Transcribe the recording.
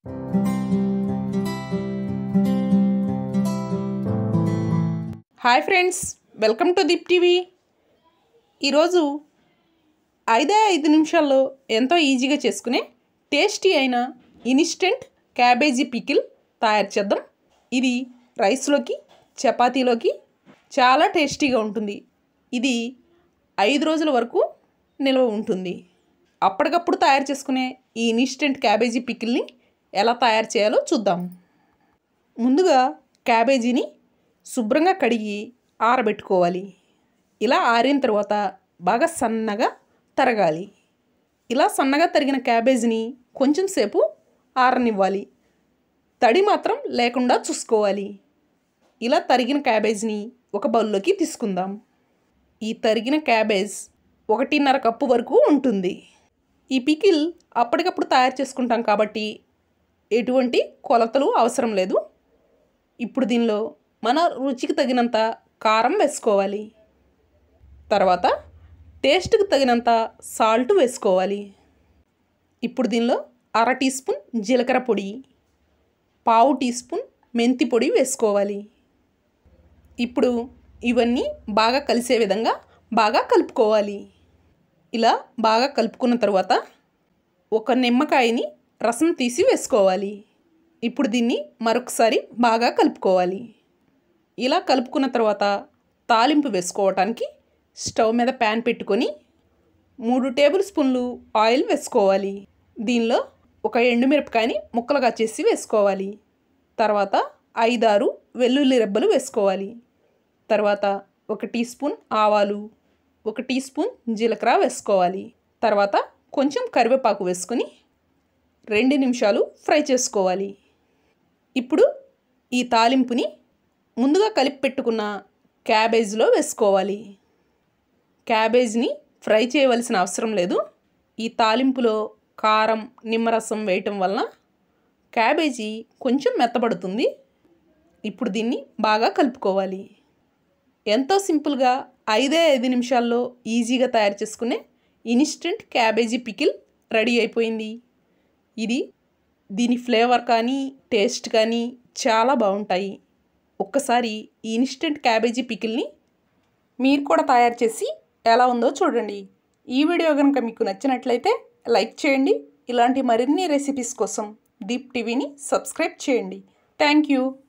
hi friends welcome to దిప్ TV ఈరోజు ఐదే ఐదు నిమిషాల్లో ఎంతో ఈజీగా చేసుకునే టేస్టీ అయిన ఇన్స్టెంట్ క్యాబేజీ పికిల్ తయారు చేద్దాం ఇది రైస్లోకి చపాతీలోకి చాలా టేస్టీగా ఉంటుంది ఇది ఐదు రోజుల వరకు నిల్వ ఉంటుంది అప్పటికప్పుడు తయారు చేసుకునే ఈ ఇన్స్టెంట్ క్యాబేజీ పికిల్ని ఎలా తయారు చేయాలో చూద్దాం ముందుగా క్యాబేజీని శుభ్రంగా కడిగి ఆరబెట్టుకోవాలి ఇలా ఆరిన తర్వాత బాగా సన్నగా తరగాలి ఇలా సన్నగా తరిగిన క్యాబేజీని కొంచెం సేపు ఆరనివ్వాలి తడి మాత్రం లేకుండా చూసుకోవాలి ఇలా తరిగిన క్యాబేజ్ని ఒక బౌల్లోకి తీసుకుందాం ఈ తరిగిన క్యాబేజ్ ఒకటిన్నర కప్పు వరకు ఉంటుంది ఈ పికిల్ అప్పటికప్పుడు తయారు చేసుకుంటాం కాబట్టి ఎటువంటి కొలతలు అవసరం లేదు ఇప్పుడు దీనిలో మన రుచికి తగినంత కారం వేసుకోవాలి తర్వాత టేస్ట్కి తగినంత సాల్ట్ వేసుకోవాలి ఇప్పుడు దీనిలో అర టీ స్పూన్ జీలకర్ర పొడి పావు టీ స్పూన్ మెంతి పొడి వేసుకోవాలి ఇప్పుడు ఇవన్నీ బాగా కలిసే విధంగా బాగా కలుపుకోవాలి ఇలా బాగా కలుపుకున్న తర్వాత ఒక నిమ్మకాయని రసం తీసి వేసుకోవాలి ఇప్పుడు దీన్ని మరొకసారి బాగా కలుపుకోవాలి ఇలా కలుపుకున్న తర్వాత తాలింపు వేసుకోవటానికి స్టవ్ మీద ప్యాన్ పెట్టుకొని మూడు టేబుల్ స్పూన్లు ఆయిల్ వేసుకోవాలి దీనిలో ఒక ఎండుమిరపకాయని ముక్కలుగా చేసి వేసుకోవాలి తర్వాత ఐదారు వెల్లుల్లి రెబ్బలు వేసుకోవాలి తర్వాత ఒక టీ స్పూన్ ఆవాలు ఒక టీ స్పూన్ జీలకర్ర వేసుకోవాలి తర్వాత కొంచెం కరివేపాకు వేసుకొని రెండు నిమిషాలు ఫ్రై చేసుకోవాలి ఇప్పుడు ఈ తాలింపుని ముందుగా కలిపి పెట్టుకున్న క్యాబేజ్లో వేసుకోవాలి క్యాబేజ్ని ఫ్రై చేయవలసిన అవసరం లేదు ఈ తాలింపులో కారం నిమ్మరసం వేయటం వలన క్యాబేజీ కొంచెం మెత్తబడుతుంది ఇప్పుడు దీన్ని బాగా కలుపుకోవాలి ఎంతో సింపుల్గా ఐదే ఐదు నిమిషాల్లో ఈజీగా తయారు చేసుకునే ఇన్స్టెంట్ క్యాబేజీ పికిల్ రెడీ అయిపోయింది ఇది దీని ఫ్లేవర్ కానీ టేస్ట్ కానీ చాలా బాగుంటాయి ఒక్కసారి ఈ ఇన్స్టెంట్ క్యాబేజీ పికిల్ని మీరు కూడా తయారు చేసి ఎలా ఉందో చూడండి ఈ వీడియో కనుక మీకు నచ్చినట్లయితే లైక్ చేయండి ఇలాంటి మరిన్ని రెసిపీస్ కోసం దీప్ టీవీని సబ్స్క్రైబ్ చేయండి థ్యాంక్ యూ